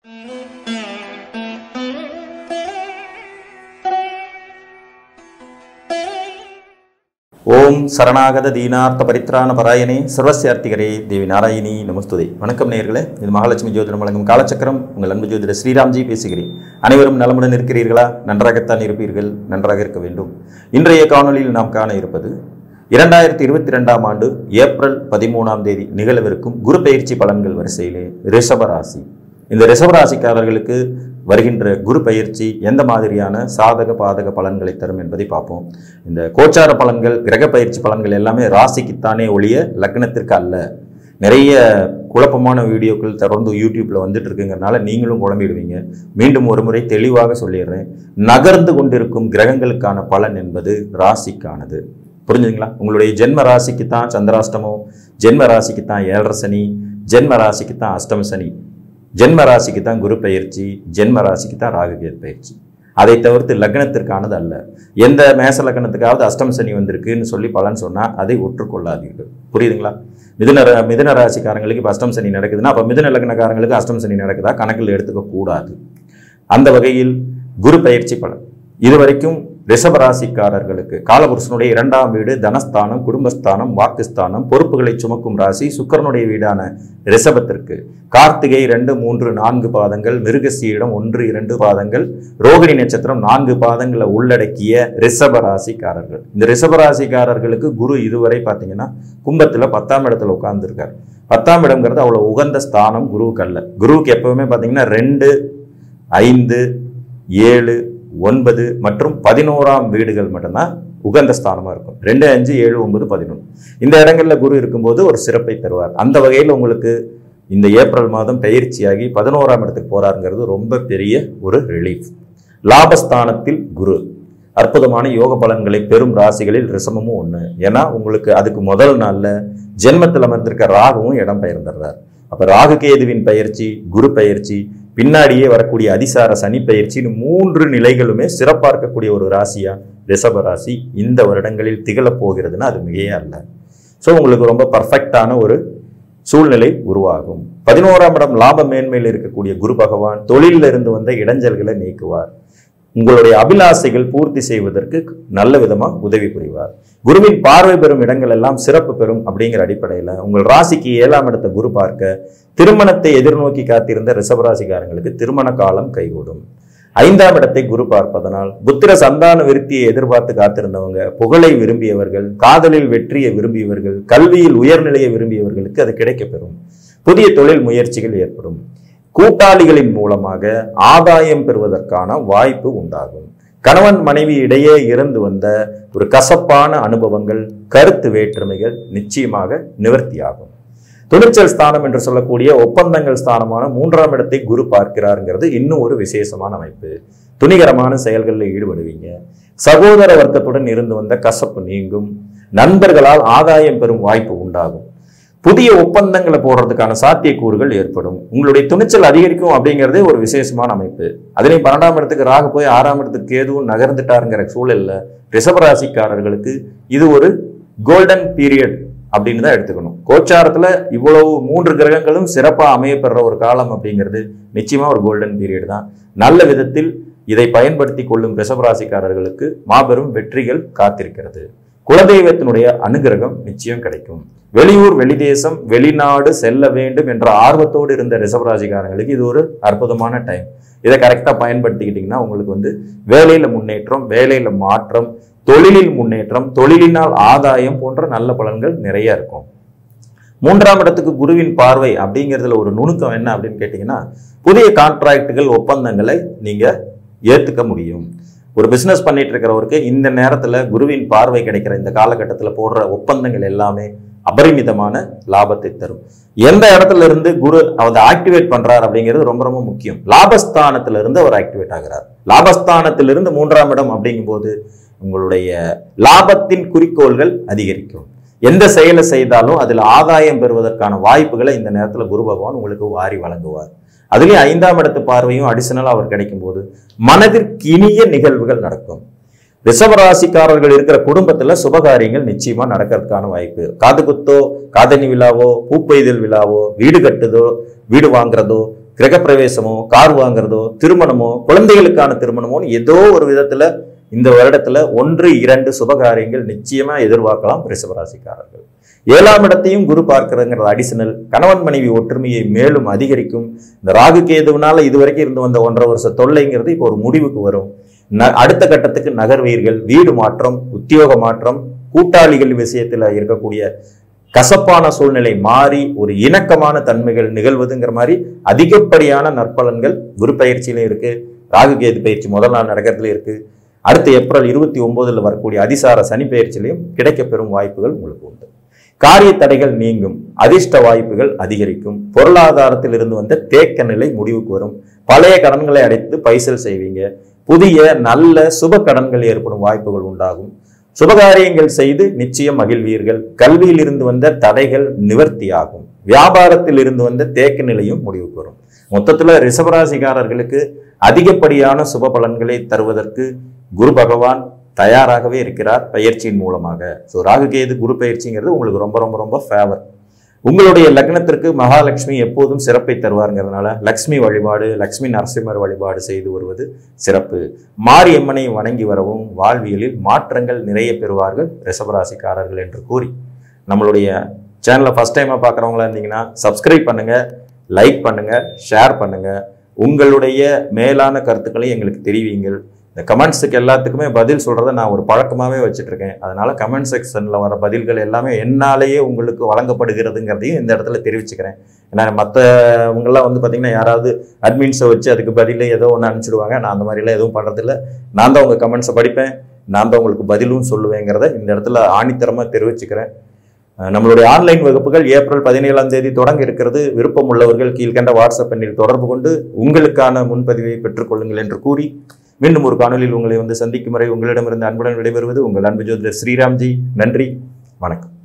ஓம் சரணாகத தீனார்த்த பரித்ராண பராயணே சர்வசியார்த்திகரே தேவி நாராயணி நமஸ்துதே வணக்கம் நேயர்களே இது மகாலட்சுமி ஜோதிடம் வழங்கும் காலச்சக்கரம் உங்கள் அன்பு ஜோதிடர் ஸ்ரீராம்ஜி பேசுகிறேன் அனைவரும் நலமுடன் இருக்கிறீர்களா நன்றாகத்தான் இருப்பீர்கள் நன்றாக இருக்க வேண்டும் இன்றைய காணொளியில் நாம் காண இருப்பது இரண்டாயிரத்தி இருபத்தி ரெண்டாம் ஆண்டு ஏப்ரல் பதிமூணாம் தேதி நிகழவிருக்கும் குரு பயிற்சி பலன்கள் வரிசையிலே ரிஷபராசி இந்த ரிஷபராசிக்காரர்களுக்கு வருகின்ற குரு பயிற்சி எந்த மாதிரியான சாதக பாதக பலன்களை தரும் என்பதை பார்ப்போம் இந்த கோச்சார பலன்கள் கிரக பயிற்சி பலன்கள் எல்லாமே ராசிக்குத்தானே ஒழிய லக்னத்திற்கு அல்ல நிறைய குழப்பமான வீடியோக்கள் தொடர்ந்து யூடியூப்ல வந்துட்டு இருக்குங்கிறனால நீங்களும் குழம்பிடுவீங்க மீண்டும் ஒரு முறை தெளிவாக சொல்லிடுறேன் நகர்ந்து கொண்டிருக்கும் கிரகங்களுக்கான பலன் என்பது ராசிக்கானது புரிஞ்சுதுங்களா உங்களுடைய ஜென்ம ராசிக்கு தான் சந்திராஷ்டமம் ஜென்ம ராசிக்கு தான் ஏழரை சனி ஜென்ம ராசிக்கு தான் அஷ்டம சனி ஜென்ம ராசிக்கு தான் குரு பயிற்சி ஜென்ம ராசிக்கு தான் ராகுகேத் பயிற்சி அதை தவிர்த்து லக்னத்திற்கானது அல்ல எந்த மேச லக்னத்துக்காவது அஷ்டம சனி வந்திருக்குன்னு சொல்லி பலன் சொன்னால் அதை ஒற்றுக்கொள்ளாதீர்கள் புரியுதுங்களா மிதுன ர- மிதுன ராசிக்காரங்களுக்கு இப்போ அஷ்டம் சனி நடக்குதுன்னா அப்போ மிதுன லக்னக்காரங்களுக்கு அஷ்டம் சனி நடக்குதா கணக்கில் எடுத்துக்க கூடாது அந்த வகையில் குரு பயிற்சி பலன் இதுவரைக்கும் ரிஷபராசிக்காரர்களுக்கு காலபுருஷனுடைய இரண்டாம் வீடு தனஸ்தானம் குடும்பஸ்தானம் வாக்குஸ்தானம் பொறுப்புகளை சுமக்கும் ராசி சுக்கிரனுடைய வீடான ரிஷபத்திற்கு கார்த்திகை ரெண்டு மூன்று நான்கு பாதங்கள் மிருகசீடம் ஒன்று இரண்டு பாதங்கள் ரோகிணி நட்சத்திரம் நான்கு பாதங்களை உள்ளடக்கிய ரிஷப ராசிக்காரர்கள் இந்த ரிஷப ராசிக்காரர்களுக்கு குரு இதுவரை பார்த்தீங்கன்னா கும்பத்துல பத்தாம் இடத்துல உட்கார்ந்துருக்கார் பத்தாம் இடம்ங்கிறது அவ்வளவு உகந்த ஸ்தானம் குருவுக்கு அல்ல குருவுக்கு எப்பவுமே பார்த்தீங்கன்னா ரெண்டு ஐந்து ஏழு ஒன்பது மற்றும் பதினோராம் வீடுகள் மட்டும்தான் உகந்த ஸ்தானமா இருக்கும் ரெண்டு அஞ்சு ஏழு ஒன்பது பதினொன்று இந்த இடங்கள்ல குரு இருக்கும்போது ஒரு சிறப்பை தருவார் அந்த வகையில் உங்களுக்கு இந்த ஏப்ரல் மாதம் பயிற்சியாகி பதினோராம் இடத்துக்கு போறாருங்கிறது ரொம்ப பெரிய ஒரு ரிலீஃப் லாபஸ்தானத்தில் குரு அற்புதமான யோக பலன்களை பெறும் ராசிகளில் ரிஷமமும் ஒன்று ஏன்னா உங்களுக்கு அதுக்கு முதல் நாள்ல ஜென்மத்தில் அமர்ந்திருக்க ராகுவும் இடம் பெயர்ந்துடுறார் அப்ப ராகு கேதுவின் பயிற்சி குரு பயிற்சி பின்னாடியே வரக்கூடிய அதிசார சனி பயிற்சின்னு மூன்று நிலைகளுமே சிறப்பார்க்கக்கூடிய ஒரு ராசியா ரிஷப ராசி இந்த வருடங்களில் திகழப் போகிறதுன்னா அது மிகையே அல்ல ஸோ உங்களுக்கு ரொம்ப பர்ஃபெக்டான ஒரு சூழ்நிலை உருவாகும் பதினோராம் இடம் லாப மேன்மையில் இருக்கக்கூடிய குரு பகவான் தொழிலில் இருந்து வந்த இடைஞ்சல்களை நீக்குவார் உங்களுடைய அபிலாசைகள் பூர்த்தி செய்வதற்கு நல்ல விதமா உதவி புரிவார் குருவின் பார்வை பெறும் இடங்கள் எல்லாம் சிறப்பு பெறும் அப்படிங்கிற அடிப்படையில உங்கள் ராசிக்கு ஏழாம் இடத்த குரு பார்க்க திருமணத்தை எதிர்நோக்கி காத்திருந்த ரிஷபராசிக்காரங்களுக்கு திருமண காலம் கைகூடும் ஐந்தாம் இடத்தை குரு பார்ப்பதனால் புத்திர சந்தான விருத்தியை எதிர்பார்த்து காத்திருந்தவங்க புகழை விரும்பியவர்கள் காதலில் வெற்றியை விரும்பியவர்கள் கல்வியில் உயர்நிலையை விரும்பியவர்களுக்கு அது கிடைக்கப்பெறும் புதிய தொழில் முயற்சிகள் ஏற்படும் கூட்டாளிகளின் மூலமாக ஆதாயம் பெறுவதற்கான வாய்ப்பு உண்டாகும் கணவன் மனைவி இடையே இருந்து வந்த ஒரு கசப்பான அனுபவங்கள் கருத்து வேற்றுமைகள் நிச்சயமாக நிவர்த்தியாகும் துணிச்சல் ஸ்தானம் என்று சொல்லக்கூடிய ஒப்பந்தங்கள் ஸ்தானமான மூன்றாம் இடத்தை குரு பார்க்கிறாருங்கிறது இன்னும் ஒரு விசேஷமான அமைப்பு துணிகரமான செயல்களில் ஈடுபடுவீங்க சகோதர வர்க்கத்துடன் இருந்து வந்த கசப்பு நீங்கும் நண்பர்களால் ஆதாயம் பெறும் வாய்ப்பு உண்டாகும் புதிய ஒப்பந்தங்களை போடுறதுக்கான சாத்தியக்கூறுகள் ஏற்படும் உங்களுடைய துணிச்சல் அதிகரிக்கும் அப்படிங்கிறதே ஒரு விசேஷமான அமைப்பு அதுலேயும் பன்னெண்டாம் இடத்துக்கு ராகு போய் ஆறாம் இடத்துக்கு கேதுவும் நகர்ந்துட்டாருங்கிற சூழல்ல ரிஷபராசிக்காரர்களுக்கு இது ஒரு கோல்டன் பீரியட் அப்படின்னு தான் எடுத்துக்கணும் கோச்சாரத்துல இவ்வளவு மூன்று கிரகங்களும் சிறப்பா அமையப்படுற ஒரு காலம் அப்படிங்கிறது நிச்சயமா ஒரு கோல்டன் பீரியட் தான் நல்ல விதத்தில் இதை பயன்படுத்தி கொள்ளும் ரிஷபராசிக்காரர்களுக்கு மாபெரும் வெற்றிகள் காத்திருக்கிறது குலதெய்வத்தினுடைய அனுகிரகம் நிச்சயம் கிடைக்கும் வெளியூர் வெளிதேசம் வெளிநாடு செல்ல வேண்டும் என்ற ஆர்வத்தோடு இருந்த ரிஷபராசிக்காரங்களுக்கு இது ஒரு அற்புதமான டைம் இதை கரெக்டாக பயன்படுத்திக்கிட்டிங்கன்னா உங்களுக்கு வந்து வேலையில முன்னேற்றம் வேலையில மாற்றம் தொழிலில் முன்னேற்றம் தொழிலினால் ஆதாயம் போன்ற நல்ல பலன்கள் நிறைய இருக்கும் மூன்றாம் இடத்துக்கு குருவின் பார்வை அப்படிங்கிறதுல ஒரு நுணுக்கம் என்ன அப்படின்னு கேட்டிங்கன்னா புதிய கான்ட்ராக்டுகள் ஒப்பந்தங்களை நீங்க ஏத்துக்க முடியும் ஒரு பிசினஸ் பண்ணிட்டு இருக்கிறவருக்கு இந்த நேரத்துல குருவின் பார்வை கிடைக்கிற இந்த காலகட்டத்துல போடுற ஒப்பந்தங்கள் எல்லாமே அபரிமிதமான லாபத்தை தரும் எந்த இடத்துல இருந்து குரு அதை ஆக்டிவேட் பண்றார் அப்படிங்கிறது ரொம்ப ரொம்ப முக்கியம் லாபஸ்தானத்துல இருந்து அவர் ஆக்டிவேட் ஆகிறார் லாபஸ்தானத்திலிருந்து மூன்றாம் இடம் அப்படிங்கும்போது உங்களுடைய லாபத்தின் குறிக்கோள்கள் அதிகரிக்கும் எந்த செயலை செய்தாலும் அதில் ஆதாயம் பெறுவதற்கான வாய்ப்புகளை இந்த நேரத்தில் குரு பகவான் உங்களுக்கு வாரி வழங்குவார் அதுலேயும் ஐந்தாம் இடத்து பார்வையும் அடிஷனலாக அவர் கிடைக்கும்போது மனதிற்கு இனிய நிகழ்வுகள் நடக்கும் ரிஷபராசிக்காரர்கள் இருக்கிற குடும்பத்துல சுபகாரியங்கள் நிச்சயமா நடக்கிறதுக்கான வாய்ப்பு காது குத்தோ காதணி விழாவோ பூப்பெய்தல் விழாவோ வீடு கட்டுதோ வீடு வாங்குறதோ கிரகப்பிரவேசமோ கார் வாங்குறதோ திருமணமோ குழந்தைகளுக்கான திருமணமோன்னு ஏதோ ஒரு விதத்துல இந்த வருடத்துல ஒன்று இரண்டு சுபகாரியங்கள் நிச்சயமா எதிர்பார்க்கலாம் ரிஷபராசிக்காரர்கள் ஏழாம் இடத்தையும் குரு பார்க்கிறதுங்கிறது அடிஷனல் கணவன் மனைவி ஒற்றுமையை மேலும் அதிகரிக்கும் இந்த ராகு கேதுவினால இதுவரைக்கும் இருந்து வந்த ஒன்றரை வருஷ தொல்லைங்கிறது இப்போ ஒரு முடிவுக்கு வரும் ந- அடுத்த கட்டத்துக்கு நகர்வீர்கள் வீடு மாற்றம் உத்தியோக மாற்றம் கூட்டாளிகள் விஷயத்துல இருக்கக்கூடிய கசப்பான சூழ்நிலை மாறி ஒரு இணக்கமான தன்மைகள் நிகழ்வதுங்கிற மாதிரி அதிகப்படியான நற்பலன்கள் குரு பயிற்சியிலும் இருக்கு ராகு கேது பயிற்சி முதல் நாள் நடக்கிறதுல இருக்கு அடுத்த ஏப்ரல் இருபத்தி ஒன்பதுல வரக்கூடிய அதிசார சனி பயிற்சியிலையும் கிடைக்கப்பெறும் வாய்ப்புகள் உங்களுக்கு உண்டு காரிய தடைகள் நீங்கும் அதிர்ஷ்ட வாய்ப்புகள் அதிகரிக்கும் பொருளாதாரத்தில் இருந்து வந்த தேக்க நிலை முடிவுக்கு வரும் பழைய கடன்களை அடைத்து பைசல் செய்வீங்க புதிய நல்ல சுப கடன்கள் ஏற்படும் வாய்ப்புகள் உண்டாகும் சுபகாரியங்கள் செய்து நிச்சயம் மகிழ்வீர்கள் கல்வியில் இருந்து வந்த தடைகள் நிவர்த்தியாகும் வியாபாரத்தில் இருந்து வந்த தேக்க நிலையும் முடிவுக்கு வரும் மொத்தத்துல ரிஷபராசிக்காரர்களுக்கு அதிகப்படியான சுப பலன்களை தருவதற்கு குரு பகவான் தயாராகவே இருக்கிறார் பயிற்சியின் மூலமாக ஸோ ராகுகேது குரு பயிற்சிங்கிறது உங்களுக்கு ரொம்ப ரொம்ப ரொம்ப ஃபேவர் உங்களுடைய லக்னத்திற்கு மகாலட்சுமி எப்போதும் சிறப்பை தருவாருங்கிறதுனால லக்ஷ்மி வழிபாடு லக்ஷ்மி நரசிம்மர் வழிபாடு செய்து வருவது சிறப்பு மாரியம்மனை வணங்கி வரவும் வாழ்வியலில் மாற்றங்கள் நிறைய பெறுவார்கள் ரிஷபராசிக்காரர்கள் என்று கூறி நம்மளுடைய சேனலை ஃபஸ்ட் டைமாக பார்க்குறவங்களா இருந்தீங்கன்னா சப்ஸ்கிரைப் பண்ணுங்க லைக் பண்ணுங்க ஷேர் பண்ணுங்க உங்களுடைய மேலான கருத்துக்களை எங்களுக்கு தெரிவிங்கள் இந்த கமெண்ட்ஸுக்கு எல்லாத்துக்குமே பதில் சொல்கிறத நான் ஒரு பழக்கமாகவே வச்சுட்டு இருக்கேன் அதனால கமெண்ட் செக்ஷனில் வர பதில்கள் எல்லாமே என்னாலேயே உங்களுக்கு வழங்கப்படுகிறதுங்கிறதையும் இந்த இடத்துல தெரிவிச்சுக்கிறேன் ஏன்னா மற்றவங்கெல்லாம் வந்து பார்த்தீங்கன்னா யாராவது அட்மின்ஸை வச்சு அதுக்கு பதில் ஏதோ ஒன்று அனுப்பிச்சிடுவாங்க நான் அந்த மாதிரிலாம் எதுவும் பண்ணுறதில்ல நான் தான் உங்கள் கமெண்ட்ஸை படிப்பேன் நான் தான் உங்களுக்கு பதிலும் சொல்லுவேங்கிறத இந்த இடத்துல ஆணித்தரமாக தெரிவிச்சுக்கிறேன் அஹ் நம்மளுடைய ஆன்லைன் வகுப்புகள் ஏப்ரல் பதினேழாம் தேதி தொடங்க இருக்கிறது விருப்பம் உள்ளவர்கள் கீழ்கண்ட வாட்ஸ்அப் எண்ணில் தொடர்பு கொண்டு உங்களுக்கான முன்பதிவை பெற்றுக்கொள்ளுங்கள் என்று கூறி மீண்டும் ஒரு காணொலியில் உங்களை வந்து சந்திக்கும் வரை உங்களிடமிருந்து அன்புடன் விடைபெறுவது உங்கள் அன்பு ஜோதிடர் ஸ்ரீராம்ஜி நன்றி வணக்கம்